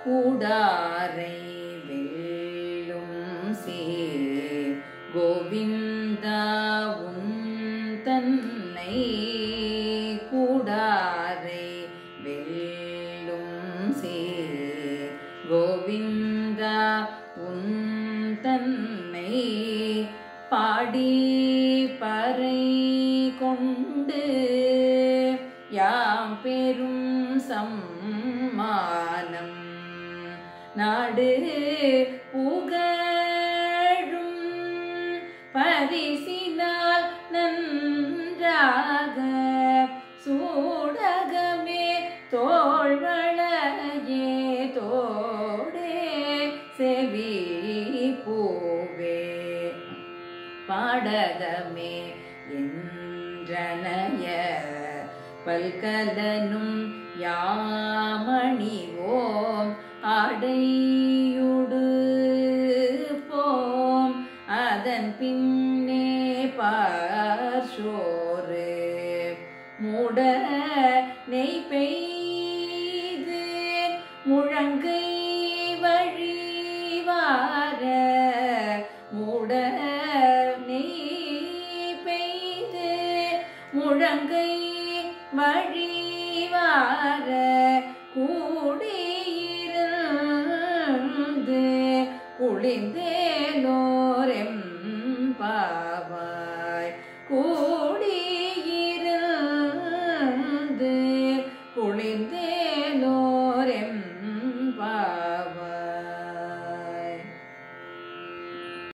கூடாரை வெல்லும் சீர் கோவிந்தா உன் தன்னை கூடாரை வெல்லும் சீர் கோவிந்தா உன் தன்னை பாடி பறை கொண்டு யாம் பெரும் சம்மானம் நாடு புகழும் பரிசினால் நன்றாக சூடகமே தோள்வளையே தோடே செவி பூவே பாடகமே என்றனைய பல்கலனும் யாமணிவோம் அடையுடு போம் அதன் பின்னே பார்ஷோரு மூட நெய் பெய்து முழங்கை வழிவார மூட நெய் பெய்து முழங்கை வழிவார கூடியிருந்து குளிந்தேனோரெம் பாவாய் கூ